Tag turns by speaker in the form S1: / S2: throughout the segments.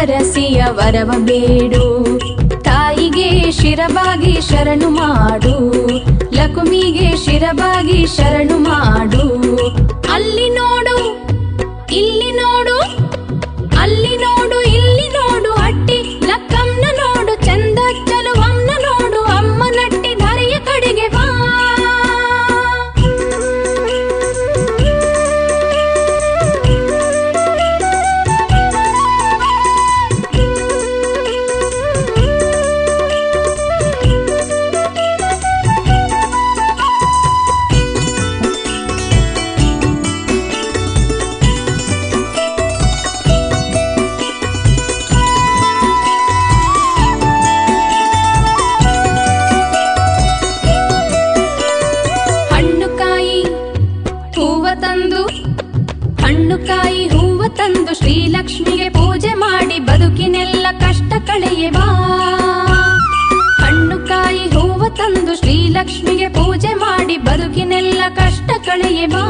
S1: ಅರಸಿಯ ವರವ ಬೇಡು ತಾಯಿಗೆ ಶಿರಬಾಗಿ ಶರಣು ಮಾಡು ಲಕುಮಿಗೆ ಶಿರಬಾಗಿ ಶರಣು ಮಾಡು ಅಲ್ಲಿ ನೋಡು ಇಲ್ಲಿ ನೋಡು ಅಲ್ಲಿ ನೋಡು ಇಲ್ಲಿ ನೋಡು ಅಟ್ಟಿ ಲಕ್ಕಂನ ನೋಡು ಚಂದ ಚಲುವಮ್ನ ನೋಡು ಅಮ್ಮ ನಟ್ಟಿ ಧರೆಯ ಕಡೆಗೆ ಬಾ ಹಣ್ಣು ಕಾಯಿ ಹೂವ ತಂದು ಹಣ್ಣು ಕಾಯಿ ಹೂವ ತಂದು ಶ್ರೀಲಕ್ಷ್ಮಿಗೆ ಪೂಜೆ ಮಾಡಿ ಬದುಕಿನೆಲ್ಲ ಕಷ್ಟ ಕಳೆಯೆ ಬಾ ಹಣ್ಣು ಕಾಯಿ ಹೂವ ತಂದು ಶ್ರೀಲಕ್ಷ್ಮಿಗೆ ಪೂಜೆ ಮಾಡಿ ಬದುಕಿನೆಲ್ಲ ಕಷ್ಟ ಕಳೆಯೆ ಬಾ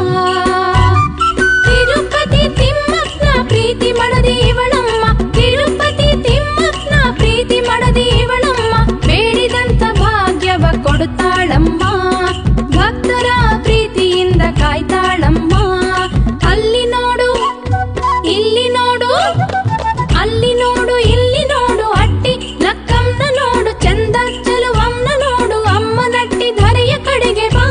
S1: ತಿರುಪತಿ ತಿಮ್ಮಪ್ಪನ ಪ್ರೀತಿ ಮಾಡದಿ ಇವಳಮ್ಮ ತಿರುಪತಿ ತಿಮ್ಮಪ್ಪನ ಪ್ರೀತಿ ಮಾಡದಿ ಇವಳಮ್ಮ ಬೇಡಿದಂತ ಭಾಗ್ಯವ ಕೊಡುತ್ತಾಳಮ್ಮ ಭಕ್ತರ ಪ್ರೀತಿಯಿಂದ ಕಾಯ್ತಾಳಮ್ಮ ಅಲ್ಲಿ ನೋಡು ಇಲ್ಲಿ ನೋಡು ಅಲ್ಲಿ ನೋಡು ಇಲ್ಲಿ ನೋಡು ಅಟ್ಟಿ ಲಕ್ಕಂನ ನೋಡು ಚಂದ ಚಲುವಮ್ನ ನೋಡು ಅಮ್ಮ ನಟ್ಟಿ ಧರೆಯ ಕಡೆಗೆ ಬಾ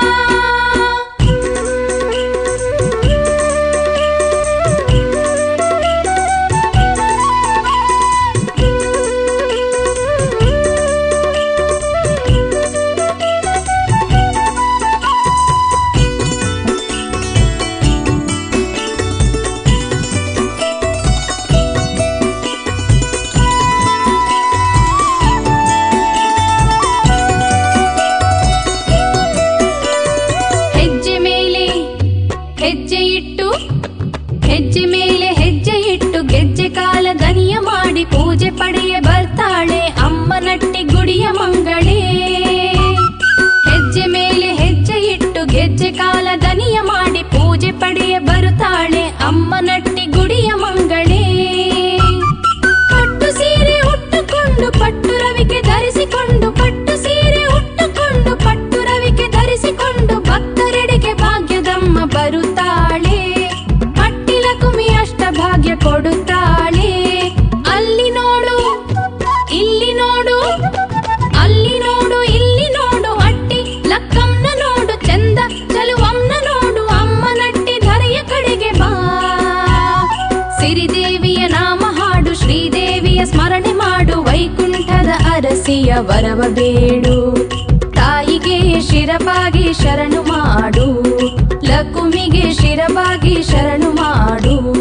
S1: ಹೆಜ್ಜೆ ಮೇಲೆ ಹೆಜ್ಜೆ ಇಟ್ಟು ಹೆಜ್ಜೆ ಮೇಲೆ ಹೆಜ್ಜೆ ಇಟ್ಟು ಗೆಜ್ಜೆ ಕಾಲ ದನಿಯ ಮಾಡಿ ಪೂಜೆ ಪಡೆಯ ಬರ್ತಾಳೆ ಅಮ್ಮ ನಟ್ಟಿ ಗುಡಿಯ ಮಂಗಳೇ ಹೆಜ್ಜೆ ಮೇಲೆ ಹೆಜ್ಜೆ ಇಟ್ಟು ಗೆಜ್ಜೆ ಕಾಲ ದನಿಯ ಮಾಡಿ ಪೂಜೆ ಪಡೆಯ ಬರುತ್ತಾಳೆ ಅಮ್ಮ ನಟ್ಟಿ ಗುಡಿಯ ಮಂಗಳೇ ಪಟ್ಟು ಸೀರೆ ಉಟ್ಟುಕೊಂಡು ಪಟ್ಟು ರವಿಕೆ ಧರಿಸಿಕೊಂಡು ಪಟ್ಟು ಸೀರೆ ಉಟ್ಟುಕೊಂಡು ಪಟ್ಟು ರವಿಕೆ ಧರಿಸಿಕೊಂಡು ಭಕ್ತರೆಡೆಗೆ ಭಾಗ್ಯದಮ್ಮ ಬರುತ್ತಾಳೆ ಪಟ್ಟಿಲ ಕುಮಿ ಅಷ್ಟ ಭಾಗ್ಯ ಕೊಡುತ್ತಾಳೆ ಅಲ್ಲಿ ನೋಡು ಇಲ್ಲಿ ನೋಡು ಅಲ್ಲಿ ನೋಡು ಇಲ್ಲಿ ನೋಡು ಅಟ್ಟಿ ಲಕ್ಕಂನ ನೋಡು ಚಂದ ಚಲುವಮ್ನ ನೋಡು ಅಮ್ಮ ನಟ್ಟಿ ಧರೆಯ ಕಡೆಗೆ ಬಾ ಸಿರಿದೇವಿಯ ನಾಮ ಹಾಡು ಶ್ರೀದೇವಿಯ ಸ್ಮರಣೆ ಮಾಡು ವೈಕುಂಠದ ಅರಸಿಯ ವರವ ಬೇಡು ತಾಯಿಗೆ ಶಿರಬಾಗಿ ಶರಣು ಮಾಡು ಲಕುಮಿಗೆ ಶಿರಬಾಗಿ ಶರಣು ಮಾಡು